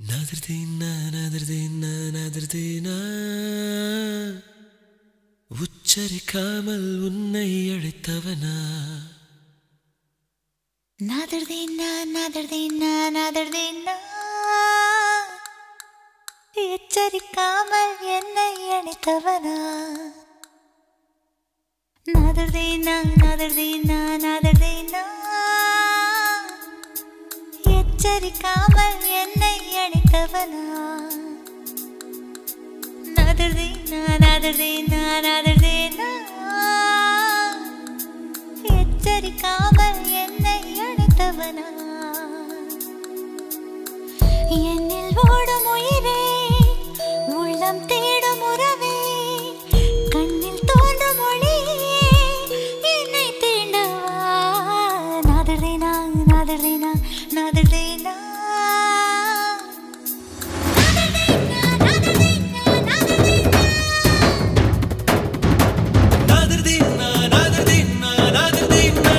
நாதிர்தீனா நாதிர்தீனா நாதிர்தீனா உச்சரிக்காமல் உன்னை அழைத்தவனா நாதர்தீனா நாதர்தீனா நாதர்தீனா எச்சரிக்காமல் என்னை அணைத்தவனா நாதர்தீனா நாதர்தீனா நாதர்தீனா எச்சரிக்காமல் என்னை அணைத்தவனா நாதர்தீனா நாதர்தீனா நாதர்தீனா எச்சரிக்காமல் என்னை அணைத்தவனா என்னில் ஓடும் உயிரே உள்ளம் தேடும் உறவே கண்ணில் தோன்றும் ஒளியே என்னை தீண்டவா நாதர்தேனா நாதர்தேனா நாதர்தேனா நாதிர்தீனா நாதிர்தீனா நாதிர்தீனா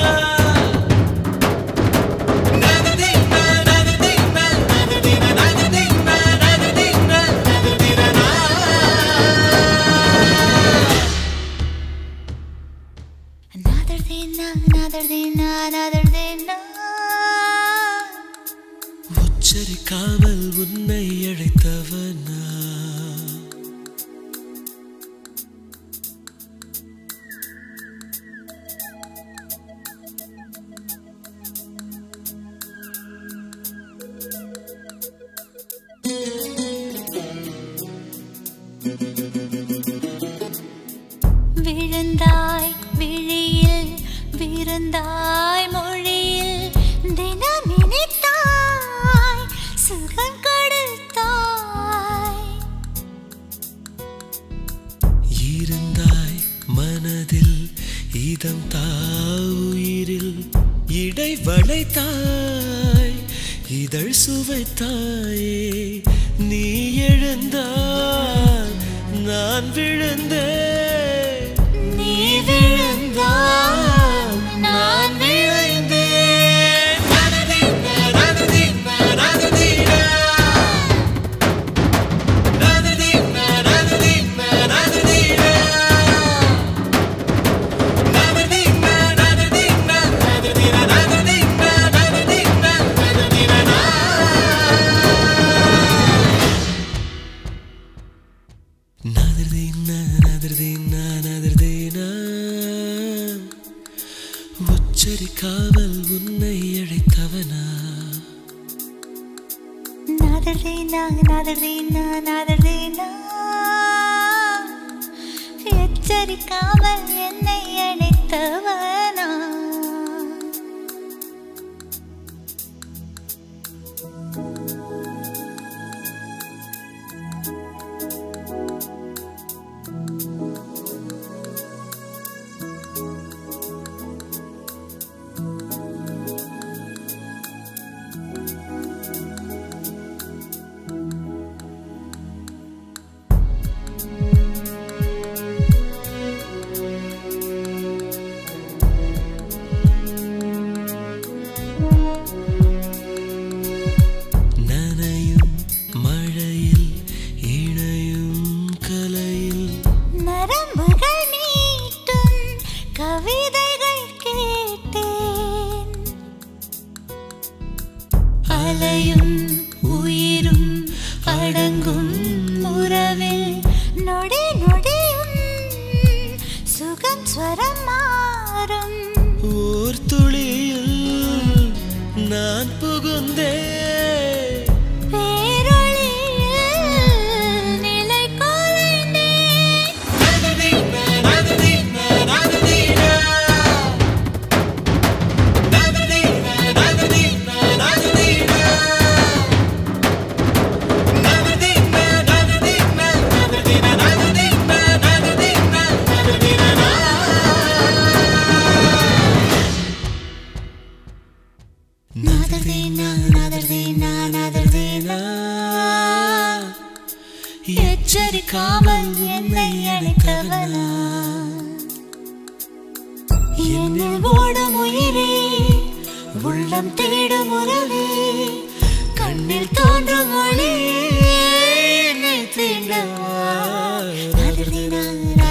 நாதிர்தீனா நாதிர்தீனா நாதிர்தீனா நாதிர்தீனா நாதிர்தீனா நாதிர்தீனா நாதர்தேனா நாதர்தேனா நாதர்தேனா உச்சரிக்காமல் உன்னை அழைத்தவனா விழுந்தாய் விழியில் விருந்தாய் மொழியில் தினம் இனித்தாய் சுகம் கொடுத்தாய் இருந்தாய் மனதில் இதம் தாயிரில் இடை வளைத்தாய் இதழ் சுவைத்தாயே நீ எழுந்தாய் நான் விழுந்தேன் நீ விழுந்தாய் நான் விழுந்தேன் நாததீனா, நாததீனா, நாததீனா. நாததீனா, நாததீனா, நாததீனா. நாததீனா, நாததீனா, நாததீனா, நாததீனா, நாததீனா, நாததீனா. நாததீனா, நாததீனா, நாததீனா. உச்சரிக்காமல் உன்னை அழைத்தவனா நாதர்தேனா நாதர்தேனா நாதர்தேனா எச்சரிக்காமல் என்னை அணைத்தவனா நனையும் மழையில் இணையும் கலையில் நரம்புகள் நீட்டும் கவிதைகள் கேட்டேன் அலையும் உயிரும் அடங்கும் உறவில் நொடி நொடியும் சுகம் ஸ்வரம் மாறும் ஓர் துளியில் நான் புகுந்தேன் பேரொளியில் நிலை கொலைந்தேன் நாததீனா, நாததீனா, நாததீனா. நாததீனா, நாததீனா, நாததீனா. நாததீனா, நாததீனா, நாததீனா, நாததீனா, நாததீனா, நாததீனா. நாதர்தேனா நாதர்தேனா நாதர்தேனா எச்சரிக்காமல் என்னை அழைத்தவனா என்னில் ஓடும் உயிரே உள்ளம் தேடும் உறவே கண் கண்ணில் தோன்றும் ஒளி என்னை தீண்டவா நாதர்தீனா